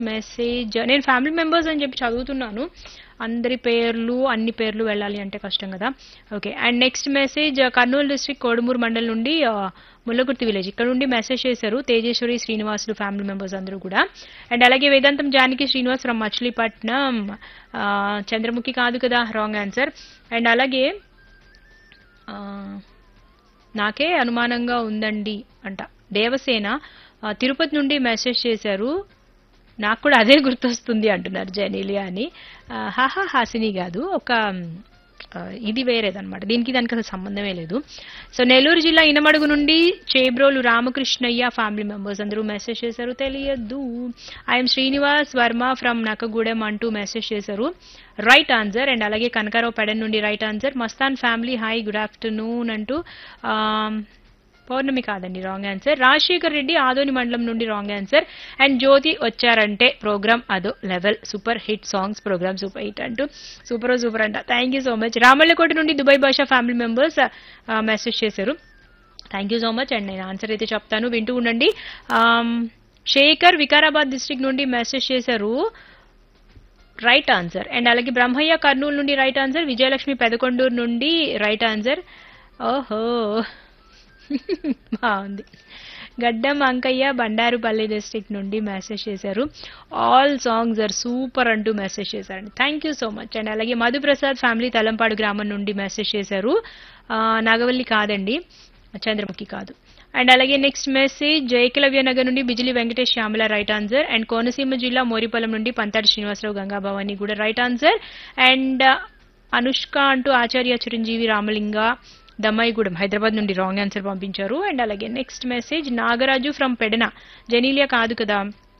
message నేను family members అని చెప్పి చదువుతున్నాను అందరి పేర్లు అన్ని పేర్లు వెళ్ళాలి అంటే కష్టం కదా okay and next message Kurnool district Kodumur mandal నుండి ఆ, ముల్లగుర్తి విలేజ్ ఇక్కడ నుండి మెసేజ్ చేశారు తేజేశ్వరి శ్రీనివాసులు ఫ్యామిలీ మెంబర్స్ అందరూ కూడా అండ్ అలాగే వేదాంతం జానకి శ్రీనివాస్ ఫ్రమ్ మచిలీపట్నం ఆ, చంద్రముఖి కాదు కదా రాంగ్ ఆన్సర్ అండ్ అలాగే ఆ, నాకే అనుమానంగా ఉందండి అంట దేవసేన ఆ, తిరుపతి నుండి మెసేజ్ చేశారు నాకు కూడా అదే గుర్తొస్తుంది అంటున్నారు జెనీలియా అని ఆ, హాహా హాసిని కాదు ఒక ఆ, ఇది వేరేదన్నమాట దీనికి దానికి అసలు సంబంధమే లేదు సో నెల్లూరు జిల్లా ఇనమడుగు నుండి చేబ్రోలు రామకృష్ణయ్య ఫ్యామిలీ మెంబర్స్ అందరూ మెసేజ్ చేశారు తెలియదు ఐఎమ్ శ్రీనివాస్ వర్మ ఫ్రమ్ నకగూడెం అంటూ మెసేజ్ చేశారు రైట్ ఆన్సర్ అండ్ అలాగే కనకారావు పెడన్ నుండి right answer Mastan family hi good afternoon అంటూ ఆ, పౌర్ణమి కాదండి రాంగ్ ఆన్సర్ రాజశేఖర్ రెడ్డి ఆదోని మండలం నుండి రాంగ్ ఆన్సర్ అండ్ జ్యోతి వచ్చారంటే ప్రోగ్రామ్ అదో level super hit songs programme super hit అంటూ సూపర్ సూపర్ అంట thank you so much Ramallakota నుండి Dubai Basha family members message చేశారు thank you so much and నేను ఆన్సర్ అయితే చెప్తాను వింటూ ఉండండి ఆమ్, శేఖర్ వికారాబాద్ డిస్ట్రిక్ట్ నుండి మెసేజ్ చేశారు రైట్ ఆన్సర్ అండ్ అలాగే బ్రహ్మయ్య కర్నూలు నుండి రైట్ ఆన్సర్ విజయలక్ష్మి పెదకొండూరు నుండి రైట్ ఆన్సర్ ఓహో బాగుంది గడ్డం అంకయ్య బండారుపల్లి డిస్ట్రిక్ట్ నుండి మెసేజ్ చేశారు ఆల్ సాంగ్స్ ఆర్ సూపర్ అంటూ మెసేజ్ చేశారండి thank you so much and అలాగే మధుప్రసాద్ ఫ్యామిలీ తలంపాడు గ్రామం నుండి మెసేజ్ చేశారు ఆ, నాగవల్లి కాదండి చంద్రముఖి కాదు అండ్ అలాగే నెక్స్ట్ మెసేజ్ జయకలవ్య నగర్ నుండి Bijili Venkatesh Shyamala right answer and Konaseema జిల్లా మోరిపల్లం నుండి పంతాడి శ్రీనివాసరావు గంగాభవాని కూడా రైట్ ఆన్సర్ అండ్ అనుష్క అంటూ ఆచార్య చిరంజీవి రామలింగ దమ్మాయిగూడెం హైదరాబాద్ నుండి రాంగ్ ఆన్సర్ పంపించారు అండ్ అలాగే next message Nagaraju from Pedana Genelia కాదు కదా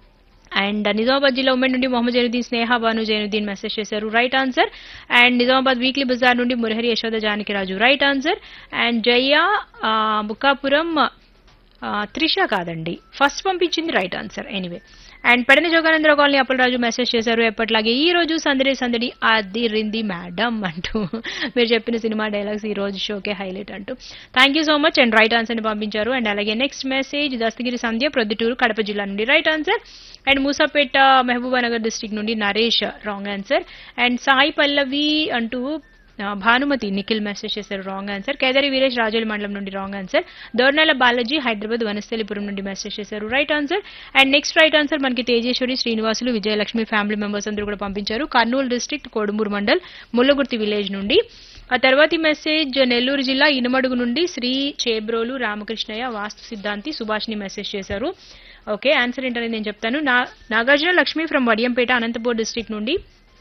అండ్ నిజామాబాద్ జిల్లా ఉమెన్ నుండి మొహమ్మద్ జైనుద్దీన్ స్నేహ బాను జైనుద్దీన్ మెసేజ్ చేశారు right answer and Nizamabad weekly bazaar నుండి Murahari Yashoda Janakiraju right answer and Jaya ఆ, బుక్కాపురం ఆ, త్రిష కాదండి ఫస్ట్ పంపించింది right answer anyway and Pedana Joganandarao colony Appalaraju message చేశారు ఎప్పట్లాగే ఈ రోజు సందడి సందడి అది రింది మేడం అంటూ మీరు చెప్పిన సినిమా డైలాగ్స్ ఈ రోజు షోకే హైలైట్ అంటూ thank you so much and right answer ని పంపించారు అండ్ అలాగే నెక్స్ట్ మెసేజ్ దస్తగిరి సంధ్య ప్రొద్దుటూరు కడప జిల్లా నుండి right answer and Musapeta Mahabubnagar district నుండి Naresh wrong answer and Sai Pallavi అంటూ ఆ, భానుమతి నిఖిల్ మెసేజ్ చేశారు రాంగ్ ఆన్సర్ కేదరి వీరేష్ రాజోలి మండలం నుండి రాంగ్ ఆన్సర్ దోర్నాల బాలాజీ హైదరాబాద్ వనస్థలిపురం నుండి మెసేజ్ చేశారు right answer and next right answer మనకి తేజేశ్వరి శ్రీనివాసులు విజయలక్ష్మి ఫ్యామిలీ మెంబర్స్ అందరూ కూడా పంపించారు కర్నూలు డిస్ట్రిక్ట్ కోడుమూరు మండల్ ముల్లగుర్తి విలేజ్ నుండి ఆ తర్వాతి మెసేజ్ నెల్లూరు జిల్లా ఇనమడుగు నుండి శ్రీ చేబ్రోలు రామకృష్ణయ్య వాస్తు సిద్ధాంతి సుభాష్ని మెసేజ్ చేశారు ఓకే ఆన్సర్ ఏంటనేది నేను చెప్తాను నా నాగార్జున లక్ష్మి ఫ్రమ్ వడియంపేట అనంతపూర్ డిస్ట్రిక్ట్ నుండి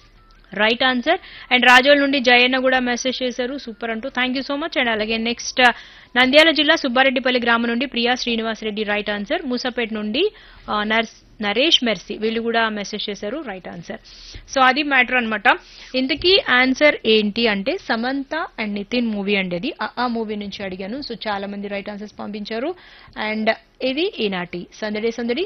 రైట్ ఆన్సర్ అండ్ రాజోల్ నుండి జయన్న కూడా మెసేజ్ చేశారు సూపర్ అంటూ thank you so much and అలాగే నెక్స్ట్ నంద్యాల జిల్లా సుబ్బారెడ్డిపల్లి గ్రామం నుండి ప్రియా శ్రీనివాస్ రెడ్డి రైట్ ఆన్సర్ మూసాపేట నుండి ఆ, నర్స్ నరేష్ మెర్సీ వీళ్ళు కూడా మెసేజ్ చేశారు రైట్ ఆన్సర్ సో అది మ్యాటర్ అన్నమాట ఇంతకీ ఆన్సర్ ఏంటి అంటే సమంత అండ్ నితిన్ మూవీ అండి అది ఆ- ఆ మూవీ నుంచి అడిగాను సో చాలా మంది రైట్ ఆన్సర్స్ పంపించారు అండ్ ఇది ఈనాటి సందడి సందడి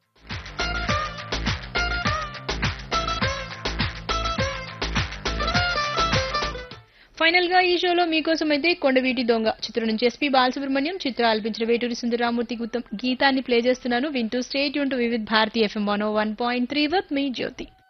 ఫైనల్ గా ఈ షోలో మీకోసం అయితే కొండవీటి దొంగ చిత్రం నుంచి ఎస్పీ బాలసుబ్రహ్మణ్యం చిత్ర ఆలపించిన వేటూరి సుందరరామూర్తి గుత్తం గీతాన్ని ప్లే చేస్తున్నాను వింటూ stay tuned to Vividh Bharati FM one one point three with me Jyothi